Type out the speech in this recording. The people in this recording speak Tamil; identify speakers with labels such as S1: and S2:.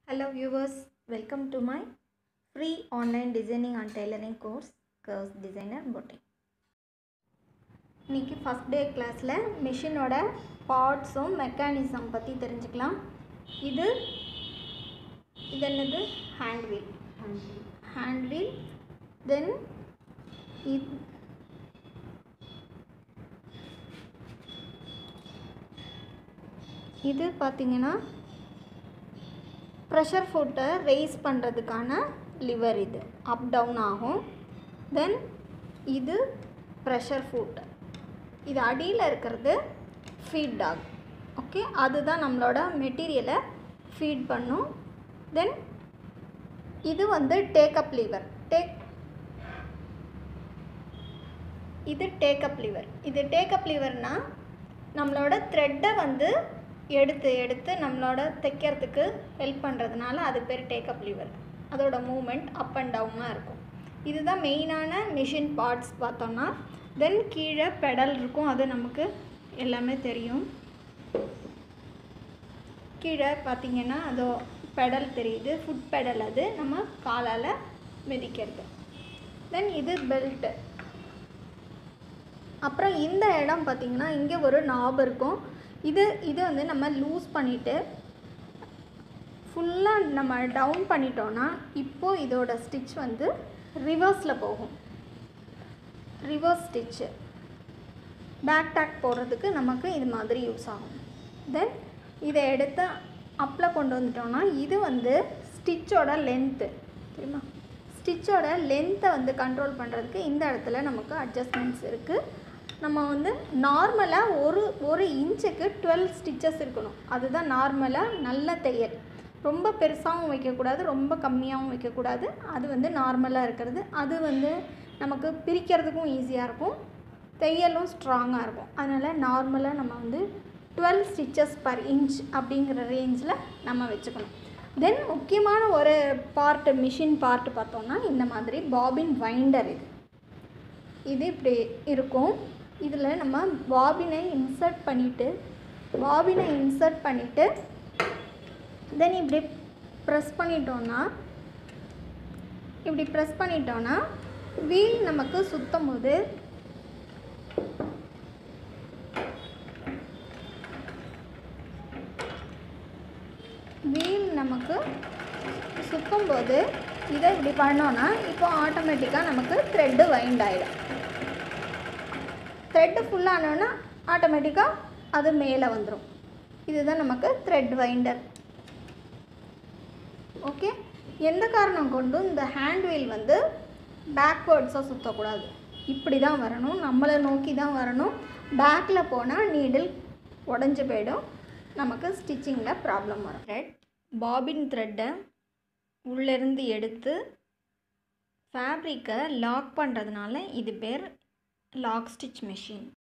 S1: Hello viewers, welcome to my free online designing and tailoring course Curves Designer Boutique. இன்னைக்கு ஃபஸ்ட் டே கிளாஸில் மிஷினோட பார்ட்ஸும் மெக்கானிசம் பற்றி தெரிஞ்சுக்கலாம் இது இது என்னது hand wheel hand wheel then இது இது பார்த்தீங்கன்னா ப்ரெஷர் ஃபுட்டை ரைஸ் பண்ணுறதுக்கான லிவர் இது அப் டவுன் ஆகும் தென் இது ப்ரெஷர் ஃபுட் இது அடியில் இருக்கிறது ஃபீட் டாக் ஓகே அதுதான் நம்மளோட மெட்டீரியலை ஃபீட் பண்ணும் தென் இது வந்து டேக்கப் லிவர் டேக் இது டேக்கப் லிவர் இது டேக்கப் லிவர்னால் நம்மளோட த்ரெட்டை வந்து எடுத்து எடுத்து நம்மளோட தைக்கிறதுக்கு ஹெல்ப் பண்ணுறதுனால அது பேர் டேக்கப் லிவர் அதோட மூமெண்ட் அப் அண்ட் டவுனாக இருக்கும் இதுதான் மெயினான மிஷின் பார்ட்ஸ் பார்த்தோம்னா தென் கீழே பெடல் இருக்கும் அது நமக்கு எல்லாமே தெரியும் கீழே பார்த்தீங்கன்னா அதோ பெடல் தெரியுது ஃபுட் பெடல் அது நம்ம காலால் மிதிக்கிறது தென் இது பெல்ட்டு அப்புறம் இந்த இடம் பார்த்திங்கன்னா இங்கே ஒரு நாப் இருக்கும் இது இது வந்து நம்ம லூஸ் பண்ணிவிட்டு ஃபுல்லாக நம்ம டவுன் பண்ணிட்டோன்னா இப்போது இதோட ஸ்டிச் வந்து ரிவர்ஸில் போகும் ரிவர்ஸ் ஸ்டிச்சு பேக் டேக் போடுறதுக்கு நமக்கு இது மாதிரி யூஸ் ஆகும் தென் இதை எடுத்து அப்பில் கொண்டு வந்துட்டோம்னா இது வந்து ஸ்டிச்சோட லென்த்து தெரியுமா ஸ்டிச்சோட லென்த்தை வந்து கண்ட்ரோல் பண்ணுறதுக்கு இந்த இடத்துல நமக்கு அட்ஜஸ்ட்மெண்ட்ஸ் இருக்குது நம்ம வந்து நார்மலாக ஒரு ஒரு இன்ச்சுக்கு டுவெல் ஸ்டிச்சஸ் இருக்கணும் அதுதான் நார்மலாக நல்ல தையல் ரொம்ப பெருசாகவும் வைக்கக்கூடாது ரொம்ப கம்மியாகவும் வைக்கக்கூடாது அது வந்து நார்மலாக இருக்கிறது அது வந்து நமக்கு பிரிக்கிறதுக்கும் ஈஸியாக இருக்கும் தையலும் ஸ்ட்ராங்காக இருக்கும் அதனால் நார்மலாக நம்ம வந்து டுவெல் ஸ்டிச்சஸ் பர் இன்ச் அப்படிங்கிற ரேஞ்சில் நம்ம வச்சுக்கணும் தென் முக்கியமான ஒரு பார்ட்டு மிஷின் பார்ட்டு பார்த்தோம்னா இந்த மாதிரி பாபின் வைண்டர் இது இது இப்படி இருக்கும் இதில் நம்ம பாபினை இன்சர்ட் பண்ணிவிட்டு பாபினை இன்சர்ட் பண்ணிவிட்டு தென் இப்படி ப்ரெஸ் பண்ணிட்டோன்னா இப்படி ப்ரெஸ் பண்ணிட்டோன்னா வீல் நமக்கு சுற்றும் போது வீல் நமக்கு சுற்றும் போது இதை இப்படி பண்ணோன்னா இப்போ ஆட்டோமேட்டிக்காக நமக்கு த்ரெட்டு வைண்ட் ஆகிடும் த்ரெட்டு ஃபுல்லானோன்னா ஆட்டோமேட்டிக்காக அது மேலே வந்துடும் இதுதான் நமக்கு த்ரெட் வைண்டர் ஓகே எந்த காரணம் கொண்டும் இந்த ஹேண்ட் வீல் வந்து பேக்வேர்ட்ஸாக சுற்றக்கூடாது இப்படி தான் வரணும் நம்மளை நோக்கி தான் வரணும் பேக்கில் போனால் நீடில் உடஞ்சி போயிடும் நமக்கு ஸ்டிச்சிங்கில் ப்ராப்ளம் வரும் த்ரெட் பாபின் த்ரெட்டை உள்ளேருந்து எடுத்து ஃபேப்ரிக்கை லாக் பண்ணுறதுனால இது பேர் லாக் ஸ்டிச் மிஷின்